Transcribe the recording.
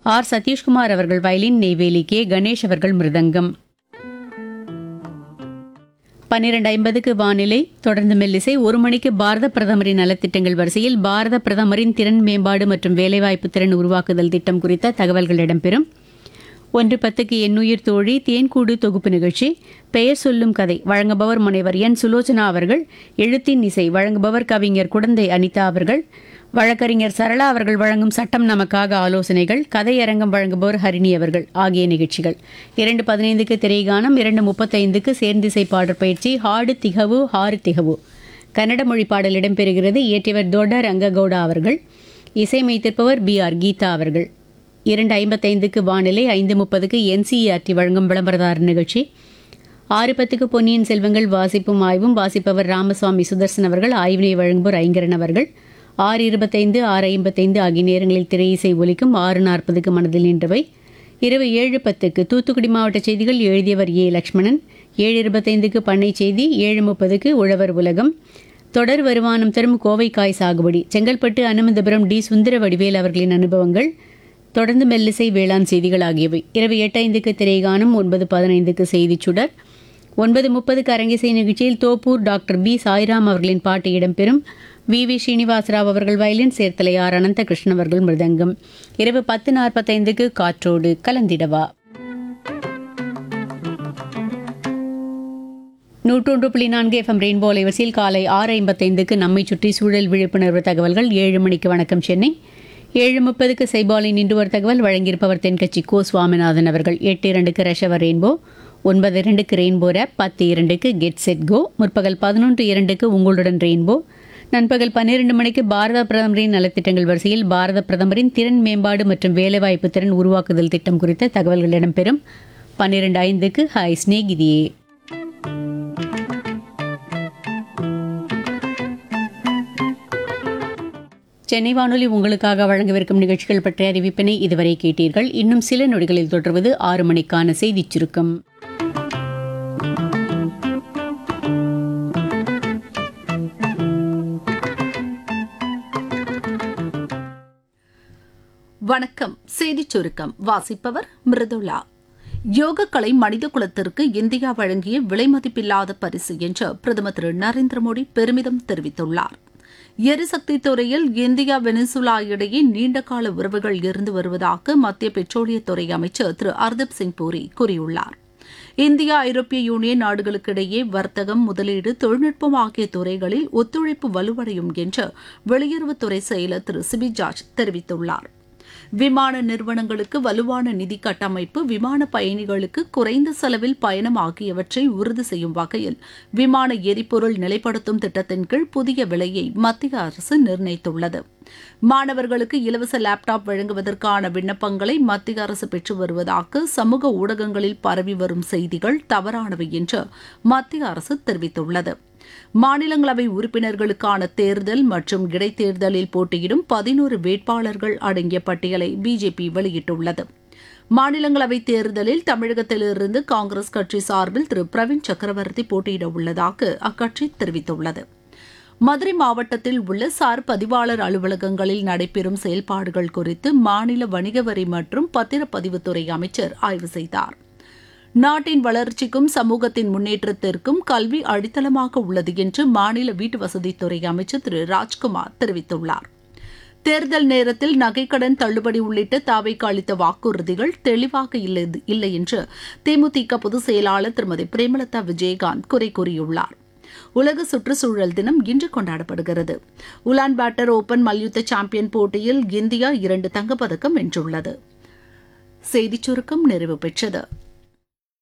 R Satishkumar அவர்கள் violin Neyveli K Ganesh அவர்கள் மிருதங்கம் பன்னிரண்டு ஐம்பதுக்கு வானிலை தொடர்ந்து மெல்லிசை ஒரு மணிக்கு பாரத பிரதமரின் நலத்திட்டங்கள் வரிசையில் பாரத பிரதமரின் திறன் மேம்பாடு மற்றும் வேலைவாய்ப்பு திறன் உருவாக்குதல் திட்டம் குறித்த தகவல்கள் இடம்பெறும் ஒன்று பத்துக்கு எண்ணுயிர் தோழி தேன்கூடு தொகுப்பு நிகழ்ச்சி பெயர் சொல்லும் கதை வழங்குபவர் முனைவர் என் சுலோச்சனா அவர்கள் எழுத்தின் இசை வழங்குபவர் கவிஞர் குடந்தை அனிதா அவர்கள் வழக்கறிஞர் சரளா அவர்கள் வழங்கும் சட்டம் நமக்காக ஆலோசனைகள் கதையரங்கம் வழங்குபவர் ஹரிணி அவர்கள் ஆகிய நிகழ்ச்சிகள் இரண்டு பதினைந்துக்கு திரைகானம் இரண்டு முப்பத்தைந்துக்கு சேர்ந்திசை பாடற் பயிற்சி ஹாடு திகவு ஹாறு திகவு கன்னட மொழி பாடல் இடம்பெறுகிறது இயற்றியவர் தோட ரங்ககவுடா அவர்கள் இசையமைத்திருப்பவர் பி ஆர் கீதா அவர்கள் இரண்டு ஐம்பத்தைந்துக்கு வானிலை ஐந்து முப்பதுக்கு என்சிஇஆர்டி வழங்கும் விளம்பரதார நிகழ்ச்சி ஆறு பத்துக்கு பொன்னியின் செல்வங்கள் வாசிப்பும் ஆய்வும் வாசிப்பவர் ராமசுவாமி சுதர்சன் அவர்கள் ஆய்வினை வழங்குவோர் ஐங்கரன் அவர்கள் ஆறு இருபத்தைந்து ஆறு ஐம்பத்தைந்து ஆகிய நேரங்களில் திரையிசை ஒலிக்கும் ஆறு நாற்பதுக்கு மனதில் நின்றவை இரவு ஏழு பத்துக்கு தூத்துக்குடி மாவட்ட செய்திகள் எழுதியவர் ஏ லக்ஷ்மணன் ஏழு இருபத்தைந்துக்கு பண்ணை செய்தி ஏழு முப்பதுக்கு உழவர் உலகம் தொடர் வருமானம் தரும் கோவைக்காய் சாகுபடி செங்கல்பட்டு அனுமந்தபுரம் டி சுந்தர வடிவேல் அவர்களின் அனுபவங்கள் தொடர்ந்து மெல்லிசை வேளாண் செய்திகள் ஆகியவை இரவு எட்டு ஐந்துக்கு திரைகானம் ஒன்பது பதினைந்துக்கு செய்திச் சுடர் ஒன்பது முப்பதுக்கு அரங்கிசை நிகழ்ச்சியில் தோப்பூர் டாக்டர் பி சாய்ராம் அவர்களின் பாட்டு இடம்பெறும் வி வி ஸ்ரீனிவாசராவ் அவர்கள் வயலின் சேர்த்தலை ஆர் அனந்தகிருஷ்ணன் அவர்கள் மிருதங்கம் இரவு பத்து நாற்பத்தைந்துக்கு காற்றோடு கலந்திடவா நூற்றொன்று புள்ளி நான்கு எஃப்எம் ரெயின்போ அலைவரிசையில் காலை ஆறு ஐம்பத்தைந்துக்கு நம்மை சுற்றி சூழல் விழிப்புணர்வு தகவல்கள் ஏழு மணிக்கு வணக்கம் சென்னை ஏழு முப்பதுக்கு சைபாலின் இன்று ஒரு தகவல் வழங்கியிருப்பவர் தென்கட்சி கோ சுவாமிநாதன் அவர்கள் எட்டு இரண்டுக்கு ரஷவர் ரெயின்போ ஒன்பது இரண்டுக்கு ரெயின்போ ரேப் பத்து இரண்டுக்கு கெட் செட் கோ முற்பகல் பதினொன்று இரண்டுக்கு உங்களுடன் ரெயின்போ நண்பகல் பன்னிரண்டு மணிக்கு பாரத பிரதமரின் நலத்திட்டங்கள் வரிசையில் பாரத பிரதமரின் திறன் மேம்பாடு மற்றும் வேலைவாய்ப்பு திறன் உருவாக்குதல் திட்டம் குறித்த தகவல்கள் இடம்பெறும் பன்னிரண்டு ஐந்துக்கு ஹாய் ஸ்நேகிதியே சென்னை வானொலி உங்களுக்காக வழங்கவிருக்கும் நிகழ்ச்சிகள் பற்றிய அறிவிப்பினை இதுவரை கேட்டீர்கள் இன்னும் சில நொடிகளில் தொடர்வது ஆறு மணிக்கான செய்திச் சுருக்கம் வணக்கம் செய்திச் சுருக்கம் வாசிப்பவர் மிருதுளா யோகக்கலை மனித குலத்திற்கு இந்தியா வழங்கிய விலைமதிப்பில்லாத பரிசு என்று பிரதமர் திரு நரேந்திர மோடி பெருமிதம் தெரிவித்துள்ளார் எரிசக்தி துறையில் இந்தியா வெனிசுலா இடையே நீண்டகால உறவுகள் இருந்து வருவதாக மத்திய பெட்ரோலியத்துறை அமைச்சர் திரு ஹர்தீப் சிங் பூரி கூறியுள்ளார் இந்தியா ஐரோப்பிய யூனியன் நாடுகளுக்கிடையே வர்த்தகம் முதலீடு தொழில்நுட்பம் ஆகிய துறைகளில் ஒத்துழைப்பு வலுவடையும் என்று வெளியுறவுத்துறை செயலர் திரு சிபி ஜார்ஜ் தெரிவித்துள்ளார் விமான நிறுவனங்களுக்கு வலுவான நிதி கட்டமைப்பு விமான பயணிகளுக்கு குறைந்த செலவில் பயணம் ஆகியவற்றை உறுதி செய்யும் வகையில் விமான எரிபொருள் நிலைப்படுத்தும் திட்டத்தின் கீழ் புதிய விலையை மத்திய அரசு நிர்ணயித்துள்ளது மாணவர்களுக்கு இலவச லேப்டாப் வழங்குவதற்கான விண்ணப்பங்களை மத்திய அரசு பெற்று வருவதாக சமூக ஊடகங்களில் பரவி வரும் செய்திகள் தவறானவை என்று மத்திய அரசு தெரிவித்துள்ளது மாநிலங்களவை உறுப்பினர்களுக்கான தேர்தல் மற்றும் இடைத்தேர்தலில் போட்டியிடும் பதினோரு வேட்பாளர்கள் அடங்கிய பட்டியலை பிஜேபி வெளியிட்டுள்ளது மாநிலங்களவை தேர்தலில் தமிழகத்திலிருந்து காங்கிரஸ் கட்சி சார்பில் திரு பிரவீன் சக்கரவர்த்தி போட்டியிட உள்ளதாக அக்கட்சி தெரிவித்துள்ளது மதுரை மாவட்டத்தில் உள்ள சார் பதிவாளர் அலுவலகங்களில் நடைபெறும் செயல்பாடுகள் குறித்து மாநில வணிக வரி மற்றும் பத்திரப்பதிவுத்துறை அமைச்சர் ஆய்வு செய்தார் நாட்டின் வளர்ச்சிக்கும் சமூகத்தின் முன்னேற்றத்திற்கும் கல்வி அடித்தளமாக உள்ளது என்று மாநில வீட்டு வசதித்துறை அமைச்சர் திரு ராஜ்குமார் தெரிவித்துள்ளார் தேர்தல் நேரத்தில் நகைக்கடன் தள்ளுபடி உள்ளிட்ட தாவைக்கு அளித்த வாக்குறுதிகள் தெளிவாக இல்லை இல்லை என்று தேமுதிக பொதுச் செயலாளர் திருமதி பிரேமலதா விஜயகாந்த் குறை கூறியுள்ளார் உலக சுற்றுச்சூழல் தினம் இன்று கொண்டாடப்படுகிறது உலான் பேட்டர் ஓபன் மல்யுத்த சாம்பியன் போட்டியில் இந்தியா இரண்டு தங்கப்பதக்கம் வென்றுள்ளது செய்திச் சுருக்கம் நிறைவு பெற்றது